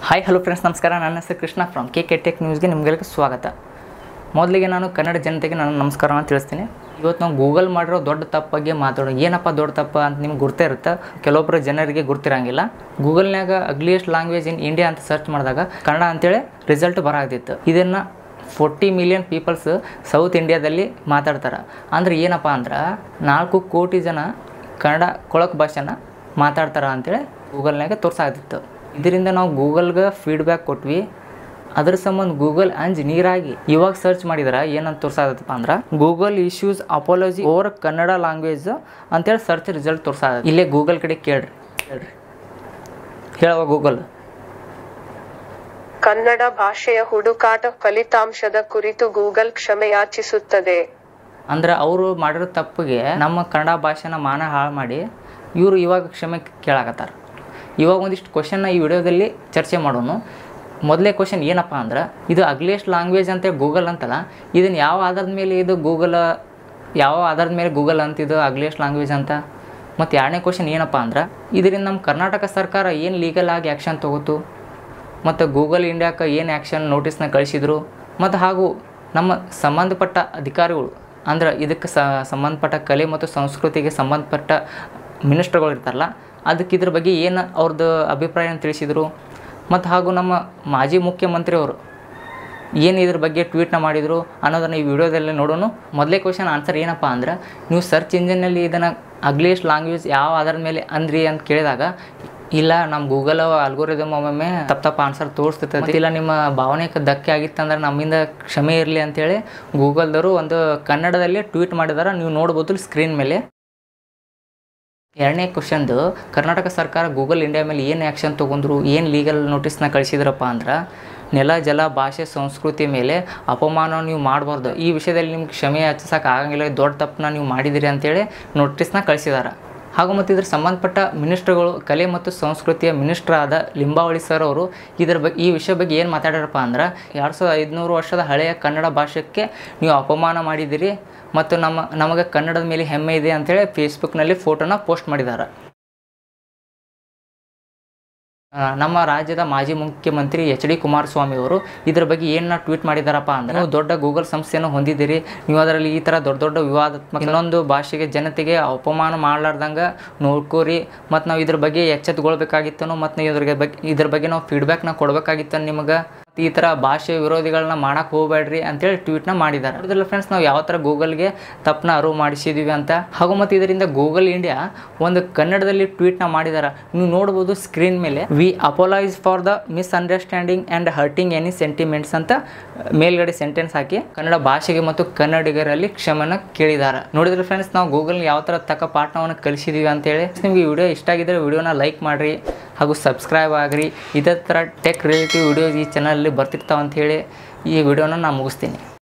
hi hello friends ನಮಸ್ಕಾರ ನನ್ನ ಹೆಸರು Krishna from K K tech ನ್ಯೂಸ್ಗೆ ನಿಮಗೆಲ್ಲ ಸ್ವಾಗತ ಮೊದಲಿಗೆ ನಾನು ಕನ್ನಡ ಜನತೆಗೆ ನಾನು ನಮಸ್ಕಾರನ ತಿಳಿಸ್ತೀನಿ ಇವತ್ತು ನಾವು ಗೂಗಲ್ ಮಾಡಿರೋ ದೊಡ್ಡ ತಪ್ಪು ಬಗ್ಗೆ ಮಾತಾಡೋಣ ಏನಪ್ಪ ದೊಡ್ಡ ತಪ್ಪು ಅಂತ ನಿಮ್ಗೆ ಗುರ್ತೇ ಇರುತ್ತೆ ಕೆಲವೊಬ್ಬರು ಜನರಿಗೆ ಗುರ್ತಿರಂಗಿಲ್ಲ ಗೂಗಲ್ನಾಗ ಅಗ್ಲಿಯಸ್ಟ್ ಲ್ಯಾಂಗ್ವೇಜ್ ಇನ್ ಇಂಡಿಯಾ ಅಂತ ಸರ್ಚ್ ಮಾಡಿದಾಗ ಕನ್ನಡ ಅಂತೇಳಿ ರಿಸಲ್ಟ್ ಬರಾಗ್ತಿತ್ತು ಇದನ್ನು ಫೋರ್ಟಿ ಮಿಲಿಯನ್ ಪೀಪಲ್ಸ್ ಸೌತ್ ಇಂಡಿಯಾದಲ್ಲಿ ಮಾತಾಡ್ತಾರೆ ಅಂದ್ರೆ ಏನಪ್ಪ ಅಂದ್ರೆ ನಾಲ್ಕು ಕೋಟಿ ಜನ ಕನ್ನಡ ಕೊಳಕು ಭಾಷೆನ ಮಾತಾಡ್ತಾರ ಅಂತೇಳಿ ಗೂಗಲ್ನಾಗ ತೋರ್ಸಾಗ್ತಿತ್ತು ಇದರಿಂದ ನಾವು ಗೂಗಲ್ಗೆ ಫೀಡ್ಬ್ಯಾಕ್ ಕೊಟ್ವಿ ಅದ್ರ ಸಂಬಂಧ ಗೂಗಲ್ ಅಂಜ್ ನೀರಾಗಿ ಇವಾಗ ಸರ್ಚ್ ಮಾಡಿದ್ರೆ ಏನಂತ ತೋರ್ಸಾಗತ್ತಪ್ಪ ಅಂದ್ರೆ Google issues apology over Kannada language ಅಂತೇಳಿ ಸರ್ಚ್ ರಿಸಲ್ಟ್ ತೋರ್ಸಾಗ ಇಲ್ಲೇ ಗೂಗಲ್ ಕಡೆ ಕೇಳ್ರಿ ಕೇಳ್ರಿ ಹೇಳವ ಗೂಗಲ್ ಕನ್ನಡ ಭಾಷೆಯ ಹುಡುಕಾಟ ಫಲಿತಾಂಶದ ಕುರಿತು ಗೂಗಲ್ ಕ್ಷಮೆಯಾಚಿಸುತ್ತದೆ ಅಂದ್ರೆ ಅವರು ಮಾಡಿರೋ ತಪ್ಪಿಗೆ ನಮ್ಮ ಕನ್ನಡ ಭಾಷೆನ ಮಾನ ಹಾಳು ಮಾಡಿ ಇವರು ಇವಾಗ ಕ್ಷಮೆ ಕೇಳಾಕತ್ತಾರ ಇವಾಗ ಒಂದಿಷ್ಟು ಕ್ವಶನ್ನ ಈ ವಿಡಿಯೋದಲ್ಲಿ ಚರ್ಚೆ ಮಾಡೋಣ ಮೊದಲೇ ಕ್ವಶನ್ ಏನಪ್ಪ ಅಂದ್ರೆ ಇದು ಅಗ್ಲಿಯಸ್ಟ್ ಲ್ಯಾಂಗ್ವೇಜ್ ಅಂತೇಳಿ ಗೂಗಲ್ ಅಂತಲ್ಲ ಇದನ್ನು ಯಾವ ಆಧಾರದ ಮೇಲೆ ಇದು ಗೂಗಲ್ ಯಾವ ಆಧಾರದ ಮೇಲೆ ಗೂಗಲ್ ಅಂತಿದ್ದು ಅಗ್ಲಿಯಸ್ಟ್ ಲ್ಯಾಂಗ್ವೇಜ್ ಅಂತ ಮತ್ತು ಎರಡನೇ ಕ್ವಶನ್ ಏನಪ್ಪ ಅಂದ್ರೆ ಇದರಿಂದ ನಮ್ಮ ಕರ್ನಾಟಕ ಸರ್ಕಾರ ಏನು ಲೀಗಲ್ ಆಗಿ ಆ್ಯಕ್ಷನ್ ತೊಗೋತು ಮತ್ತು ಗೂಗಲ್ ಇಂಡಿಯಾಕ್ಕೆ ಏನು ಆ್ಯಕ್ಷನ್ ನೋಟಿಸ್ನ ಕಳಿಸಿದ್ರು ಮತ್ತು ಹಾಗೂ ನಮ್ಮ ಸಂಬಂಧಪಟ್ಟ ಅಧಿಕಾರಿಗಳು ಅಂದ್ರೆ ಇದಕ್ಕೆ ಸ ಸಂಬಂಧಪಟ್ಟ ಕಲೆ ಮತ್ತು ಸಂಸ್ಕೃತಿಗೆ ಸಂಬಂಧಪಟ್ಟ ಮಿನಿಸ್ಟರ್ಗಳು ಇರ್ತಾರಲ್ಲ ಅದಕ್ಕೆ ಇದ್ರ ಬಗ್ಗೆ ಏನು ಅವ್ರದ್ದು ಅಭಿಪ್ರಾಯನ ತಿಳಿಸಿದರು ಮತ್ತು ಹಾಗೂ ನಮ್ಮ ಮಾಜಿ ಮುಖ್ಯಮಂತ್ರಿಯವರು ಏನು ಇದ್ರ ಬಗ್ಗೆ ಟ್ವೀಟ್ನ ಮಾಡಿದರು ಅನ್ನೋದನ್ನು ಈ ವಿಡಿಯೋದಲ್ಲಿ ನೋಡೋಣ ಮೊದಲೇ ಕ್ವಶನ್ ಆನ್ಸರ್ ಏನಪ್ಪ ಅಂದ್ರೆ ನೀವು ಸರ್ಚ್ ಇಂಜಿನಲ್ಲಿ ಇದನ್ನು ಅಗ್ಲಿಯಸ್ಟ್ ಲ್ಯಾಂಗ್ವೇಜ್ ಯಾವ ಆಧಾರದ ಮೇಲೆ ಅಂದ್ರಿ ಅಂತ ಕೇಳಿದಾಗ ಇಲ್ಲ ನಮ್ಮ ಗೂಗಲ್ ಅಲ್ಗೋರಿದಮ್ ಒಮ್ಮೊಮ್ಮೆ ತಪ್ಪು ತಪ್ಪು ಆನ್ಸರ್ ತೋರಿಸ್ತೈತೆ ಇಲ್ಲ ನಿಮ್ಮ ಭಾವನೆಗೆ ಧಕ್ಕೆ ಆಗಿತ್ತಂದ್ರೆ ನಮ್ಮಿಂದ ಕ್ಷಮೆ ಇರಲಿ ಅಂತೇಳಿ ಗೂಗಲ್ದವರು ಒಂದು ಕನ್ನಡದಲ್ಲಿ ಟ್ವೀಟ್ ಮಾಡಿದಾರೆ ನೀವು ನೋಡ್ಬೋದು ಸ್ಕ್ರೀನ್ ಮೇಲೆ ಎರಡನೇ ಕ್ವಶನ್ದು ಕರ್ನಾಟಕ ಸರ್ಕಾರ ಗೂಗಲ್ ಇಂಡಿಯಾ ಮೇಲೆ ಏನು ಆ್ಯಕ್ಷನ್ ತೊಗೊಂಡ್ರು ಏನು ಲೀಗಲ್ ನೋಟಿಸ್ನ ಕಳಿಸಿದ್ರಪ್ಪ ಅಂದ್ರೆ ನೆಲ ಜಲ ಭಾಷೆ ಸಂಸ್ಕೃತಿ ಮೇಲೆ ಅಪಮಾನ ನೀವು ಮಾಡಬಾರ್ದು ಈ ವಿಷಯದಲ್ಲಿ ನಿಮ್ಗೆ ಕ್ಷಮೆ ಯಾಚಿಸೋಕೆ ಆಗಂಗಿಲ್ಲ ಇದು ದೊಡ್ಡ ತಪ್ಪನ್ನ ನೀವು ಮಾಡಿದಿರಿ ಅಂತೇಳಿ ನೋಟಿಸ್ನ ಕಳಿಸಿದ್ದಾರೆ ಹಾಗೂ ಮತ್ತು ಇದ್ರ ಸಂಬಂಧಪಟ್ಟ ಮಿನಿಸ್ಟ್ರುಗಳು ಕಲೆ ಮತ್ತು ಸಂಸ್ಕೃತಿಯ ಮಿನಿಸ್ಟರ್ ಆದ ಲಿಂಬಾವಳಿ ಸರ್ ಅವರು ಇದ್ರ ಬಗ್ಗೆ ಈ ವಿಷಯ ಬಗ್ಗೆ ಏನು ಮಾತಾಡ್ಯಾರಪ್ಪ ಅಂದ್ರೆ ಎರಡು ಸಾವಿರದ ಐದುನೂರು ವರ್ಷದ ಹಳೆಯ ಕನ್ನಡ ಭಾಷೆಗೆ ನೀವು ಅಪಮಾನ ಮಾಡಿದಿರಿ ಮತ್ತು ನಮ್ಮ ನಮಗೆ ಕನ್ನಡದ ಮೇಲೆ ಹೆಮ್ಮೆ ಇದೆ ಅಂತೇಳಿ ಫೇಸ್ಬುಕ್ನಲ್ಲಿ ಫೋಟೋನ ಪೋಸ್ಟ್ ಮಾಡಿದ್ದಾರೆ ಆ, ನಮ್ಮ ರಾಜ್ಯದ ಮಾಜಿ ಮುಖ್ಯಮಂತ್ರಿ ಎಚ್ ಡಿ ಕುಮಾರಸ್ವಾಮಿ ಅವರು ಇದ್ರ ಬಗ್ಗೆ ಏನ ಟ್ವೀಟ್ ಮಾಡಿದಾರಪ್ಪ ಅಂದ್ರೆ ನೀವು ದೊಡ್ಡ ಗೂಗಲ್ ಸಂಸ್ಥೆಯನ್ನು ಹೊಂದಿದ್ದೀರಿ ನೀವು ಅದರಲ್ಲಿ ಈ ಥರ ದೊಡ್ಡ ದೊಡ್ಡ ವಿವಾದಾತ್ಮಕ ಇನ್ನೊಂದು ಭಾಷೆಗೆ ಜನತೆಗೆ ಅಪಮಾನ ಮಾಡ್ಲಾರ್ದಂಗೆ ನೋಡ್ಕೋರಿ ಮತ್ತು ನಾವು ಇದ್ರ ಬಗ್ಗೆ ಎಚ್ಚೆತ್ಕೊಳ್ಬೇಕಾಗಿತ್ತನು ಮತ್ತು ನೀವು ಇದ್ರ ಬಗ್ಗೆ ಇದ್ರ ಬಗ್ಗೆ ನಾವು ಫೀಡ್ಬ್ಯಾಕ್ನ ಕೊಡ್ಬೇಕಾಗಿತ್ತು ನಿಮಗೆ ಈ ಥರ ಭಾಷೆ ವಿರೋಧಿಗಳನ್ನ ಮಾಡಕ್ಕೆ ಹೋಗಬೇಡ್ರಿ ಅಂತೇಳಿ ಟ್ವೀಟ್ನ ಮಾಡಿದ್ದಾರೆ ಅದರಲ್ಲಿ ಫ್ರೆಂಡ್ಸ್ ನಾವು ಯಾವ ಥರ ಗೂಗಲ್ಗೆ ತಪ್ಪನ್ನ ಅರಿವು ಮಾಡಿಸಿದ್ದೀವಿ ಅಂತ ಹಾಗೂ ಮತ್ತು ಇದರಿಂದ ಗೂಗಲ್ ಇಂಡಿಯಾ ಒಂದು ಕನ್ನಡದಲ್ಲಿ ಟ್ವೀಟ್ನ ಮಾಡಿದ್ದಾರೆ ನೀವು ನೋಡ್ಬೋದು ಸ್ಕ್ರೀನ್ ಮೇಲೆ we apologise for the misunderstanding and hurting any sentiments ಅಂತ ಮೇಲ್ಗಡೆ ಸೆಂಟೆನ್ಸ್ ಹಾಕಿ ಕನ್ನಡ ಭಾಷೆಗೆ ಮತ್ತು ಕನ್ನಡಿಗರಲ್ಲಿ ಕ್ಷಮೆನ ಕೇಳಿದ್ದಾರೆ ನೋಡಿದ್ರೆ ಫ್ರೆಂಡ್ಸ್ ನಾವು ಗೂಗಲ್ ಯಾವ ಥರ ತಕ್ಕ ಪಾಠವನ್ನು ಕಲಿಸಿದೀವಿ ಅಂತೇಳಿ ನಿಮಗೆ ಈ ವಿಡಿಯೋ ಇಷ್ಟ ಆಗಿದ್ರೆ ವಿಡಿಯೋನ ಲೈಕ್ ಮಾಡಿರಿ ಹಾಗೂ ಸಬ್ಸ್ಕ್ರೈಬ್ ಆಗಿರಿ ಇದೇ ಥರ ಟೆಕ್ ರಿಲೇಟಿವ್ ವಿಡಿಯೋಸ್ ಈ ಚಾನಲಲ್ಲಿ ಬರ್ತಿರ್ತಾವೆ ಅಂಥೇಳಿ ಈ ವಿಡಿಯೋನ ನಾನು ಮುಗಿಸ್ತೀನಿ